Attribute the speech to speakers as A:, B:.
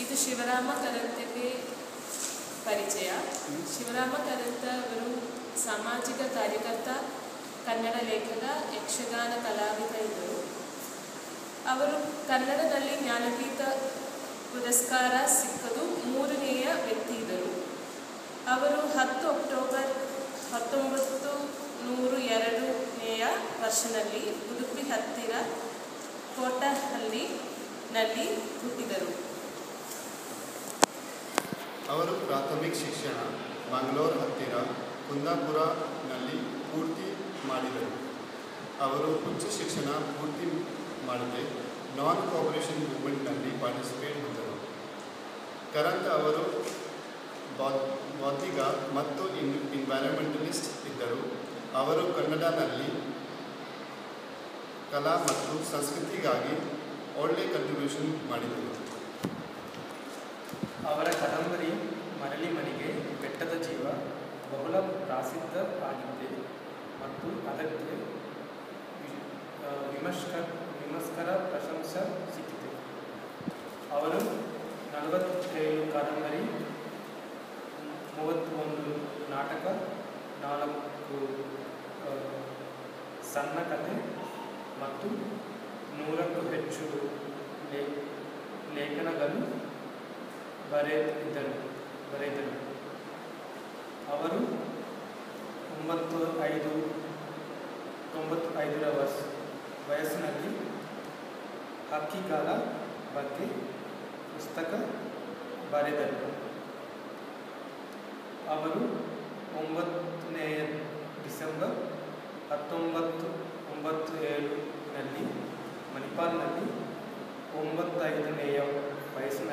A: ಇದು ಶಿವರಾಮ ಕರಂತೆಗೆ ಪರಿಚಯ ಶಿವರಾಮ ಕರಂತ ಅವರು ಸಾಮಾಜಿಕ ಕಾರ್ಯಕರ್ತ ಕನ್ನಡ ಲೇಖಕ ಯಕ್ಷಗಾನ ಕಲಾವಿದ ಇದ್ದರು ಅವರು ಕನ್ನಡದಲ್ಲಿ ಜ್ಞಾನಪೀಠ ಪುರಸ್ಕಾರ ಸಿಕ್ಕದು ಮೂರನೆಯ ವ್ಯಕ್ತಿ ಇದ್ದರು ಅವರು ಹತ್ತು ಅಕ್ಟೋಬರ್ ಹತ್ತೊಂಬತ್ತು ನೂರು ಎರಡನೆಯ ವರ್ಷದಲ್ಲಿ ಉಡುಪಿ ಹತ್ತಿರ ಕೋಟಹಳ್ಳಿನಲ್ಲಿ ಹುಟ್ಟಿದರು
B: ಅವರು ಪ್ರಾಥಮಿಕ ಶಿಕ್ಷಣ ಮಂಗಳೂರು ಹತ್ತಿರ ಕುಂದಾಪುರನಲ್ಲಿ ಪೂರ್ತಿ ಮಾಡಿದರು ಅವರು ಉಚ್ಚ ಶಿಕ್ಷಣ ಪೂರ್ತಿ ಮಾಡದೆ ನಾನ್ ಕೋಪರೇಷನ್ ಮೂವ್ಮೆಂಟ್ನಲ್ಲಿ ಪಾರ್ಟಿಸಿಪೇಟ್ ಮಾಡಿದರು ಕರಂತ್ ಅವರು ಬೌದ್- ಬೌದ್ಧಿಕ ಮತ್ತು ಇನ್ ಇನ್ವೈರನ್ಮೆಂಟಲಿಸ್ಟ್ ಇದ್ದರು ಅವರು ಕನ್ನಡದಲ್ಲಿ ಕಲಾ ಮತ್ತು ಸಂಸ್ಕೃತಿಗಾಗಿ ಒಳ್ಳೆಯ ಕಂಟ್ರಿಬ್ಯೂಷನ್ ಮಾಡಿದರು
C: ಅವರ ಕಾದಂಬರಿ ಮರಳಿ ಮನೆಗೆ ಬೆಟ್ಟದ ಜೀವ ಬಹುಳ ಪ್ರಸಿದ್ಧ ಆಗಿದೆ ಮತ್ತು ಅದಕ್ಕೆ ವಿ- ಆ, ವಿಮರ್ಶಕ ವಿಮರ್ಶಕರ ಪ್ರಶಂಸೆ ಸಿಕ್ಕಿದೆ ಅವರು ನಲವತ್ತೇಳು ಕಾದಂಬರಿ ಮೂವತ್ತೊಂದು ನಾಟಕ ನಾಲ್ಕು ಆ, ಸಣ್ಣ ಕಥೆ ಮತ್ತು ನೂರಕ್ಕೂ ಹೆಚ್ಚು ಲೇ ಲೇಖನಗಳು ಬರೆದಿದ್ದರು ಬರೆದರು ಅವರು ಒಂಬತ್ತು ಐದು ತೊಂಬತ್ತು ಐದರ ವರ್ಷ ವಯಸ್ಸಿನಲ್ಲಿ ಹಕ್ಕಿಗಾಲ ಬಗ್ಗೆ ಪುಸ್ತಕ ಬರೆದರು ಅವರು ಒಂಬತ್ತನೆಯ ಡಿಸೆಂಬರ್ ಹತ್ತೊಂಬತ್ತು ಒಂಬತ್ತು ಏಳನಲ್ಲಿ ಮಣಿಪಾಲ್ನಲ್ಲಿ ಒಂಬತ್ತೈದನೆಯ ವಯಸ್ಸಿನಲ್ಲಿ